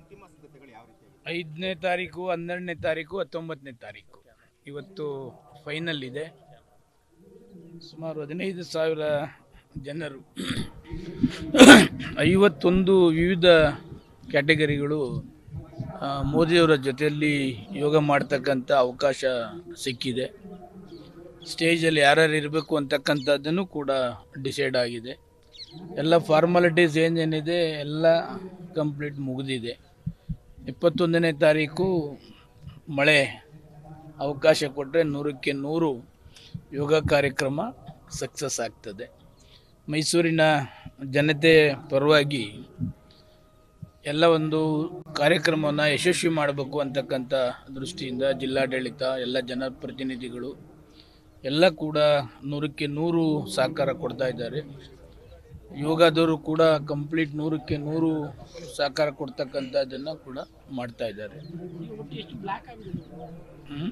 ಅಂತಿಮ ಸಿದ್ಧತೆಗಳು ಯಾವ ರೀತಿ ಐದನೇ ತಾರೀಕು ಹನ್ನೆರಡನೇ ತಾರೀಕು ಹತ್ತೊಂಬತ್ತನೇ ತಾರೀಕು ಇವತ್ತು ಫೈನಲ್ ಇದೆ ಸುಮಾರು ಹದಿನೈದು ಸಾವಿರ ಜನರು ಐವತ್ತೊಂದು ವಿವಿಧ ಕ್ಯಾಟಗರಿಗಳು ಆ, ಮೋದಿಯವರ ಜೊತೆಯಲ್ಲಿ ಯೋಗ ಮಾಡ್ತಕ್ಕಂಥ ಅವಕಾಶ ಸಿಕ್ಕಿದೆ ಸ್ಟೇಜಲ್ಲಿ ಯಾರ್ಯಾರು ಇರಬೇಕು ಅಂತಕ್ಕಂಥದ್ದನ್ನು ಕೂಡ ಡಿಸೈಡ್ ಆಗಿದೆ ಎಲ್ಲ ಫಾರ್ಮಾಲಿಟೀಸ್ ಏನೇನಿದೆ ಎಲ್ಲ ಕಂಪ್ಲೀಟ್ ಮುಗಿದಿದೆ ಇಪ್ಪತ್ತೊಂದನೇ ತಾರೀಕು ಮಳೆ ಅವಕಾಶ ಕೊಟ್ಟರೆ ನೂರಕ್ಕೆ ನೂರು ಯೋಗ ಕಾರ್ಯಕ್ರಮ ಸಕ್ಸಸ್ ಆಗ್ತದೆ ಮೈಸೂರಿನ ಜನತೆ ಪರವಾಗಿ ಎಲ್ಲ ಒಂದು ಕಾರ್ಯಕ್ರಮವನ್ನು ಯಶಸ್ವಿ ಮಾಡಬೇಕು ಅಂತಕ್ಕಂಥ ದೃಷ್ಟಿಯಿಂದ ಜಿಲ್ಲಾಡಳಿತ ಎಲ್ಲ ಜನಪ್ರತಿನಿಧಿಗಳು ಎಲ್ಲ ಕೂಡ ನೂರಕ್ಕೆ ನೂರು ಸಹಕಾರ ಕೊಡ್ತಾ ಇದ್ದಾರೆ ಯೋಗದವರು ಕೂಡ ಕಂಪ್ಲೀಟ್ ನೂರಕ್ಕೆ ನೂರು ಸಹಕಾರ ಕೊಡ್ತಕ್ಕಂಥದ್ದನ್ನು ಕೂಡ ಮಾಡ್ತಾ ಇದ್ದಾರೆ ಹ್ಮ್?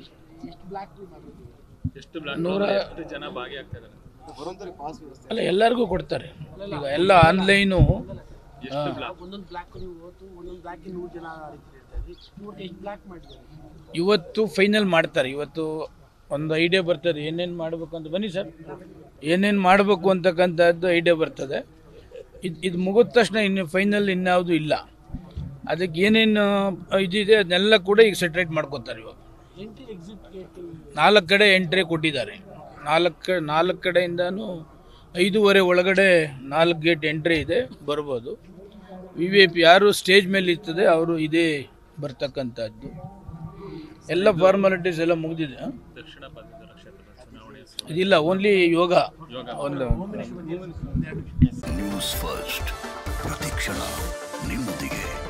ನೂರ ಬರುವಂತವ್ರಿಗೆ ಪಾಸ್ ವ್ಯವಸ್ಥೆ ಅಲ್ಲ ಎಲ್ಲರಿಗೂ ಕೊಡ್ತಾರೆ ಈಗ ಎಲ್ಲ ಆನ್ಲೈನು ಒಂದೊಂದು ಬ್ಲಾಕ್ ನೀವು ಹೋತು ಒಂದೊಂದು ಬ್ಲಾಕ್ ನೂರು ಜನ ರೀತಿ ಇರ್ತದೆ ಇವ್ರಿಗೆ ಎಷ್ಟು ಬ್ಲಾಕ್ ಮಾಡಿದ್ದಾರೆ ಇವತ್ತು ಫೈನಲ್ ಮಾಡ್ತಾರೆ ಇವತ್ತು ಒಂದು ಐಡಿಯಾ ಬರ್ತದೆ ಏನೇನು ಮಾಡಬೇಕು ಅಂತ ಬನ್ನಿ ಸರ್ ಏನೇನು ಮಾಡಬೇಕು ಅಂತಕ್ಕಂಥದ್ದು ಐಡಿಯಾ ಬರ್ತದೆ ಇದು ಇದು ಮುಗಿದ ತಕ್ಷಣ ಇನ್ನು ಫೈನಲ್ ಇನ್ಯಾವುದು ಇಲ್ಲ ಅದಕ್ಕೆ ಏನೇನು ಇದಿದೆ ಅದನ್ನೆಲ್ಲ ಕೂಡ ಈಗ ಸೆಟ್ರೇಟ್ ಮಾಡ್ಕೊತಾರೆ ಇವಾಗ ಎಂಟ್ರಿ ಎಕ್ಸಿಟ್ ಗೇಟ್ ನಾಲ್ಕು ಕಡೆ ಎಂಟ್ರಿ ಕೊಟ್ಟಿದ್ದಾರೆ ನಾಲ್ಕು ನಾಲ್ಕು ಕಡೆಯಿಂದನೂ ಐದೂವರೆ ಒಳಗಡೆ ನಾಲ್ಕು ಗೇಟ್ ಎಂಟ್ರಿ ಇದೆ ಬರ್ಬೋದು ವಿ ವಿ ಐ ಪಿ ಯಾರು ಸ್ಟೇಜ್ ಮೇಲೆ ಇರ್ತದೆ ಅವರು ಇದೇ ಬರ್ತಕ್ಕಂಥದ್ದು ಎಲ್ಲ ಫಾರ್ಮಾಲಿಟೀಸ್ ಎಲ್ಲ ಮುಗಿದಿದೆ ಆ? ಇದಿಲ್ಲ ಓನ್ಲಿ ಯೋಗ ಒಂದು ನ್ಯೂಸ್ ಫಸ್ಟ್ ಪ್ರತಿಕ್ಷಣ ನಿಮ್ಮೊಂದಿಗೆ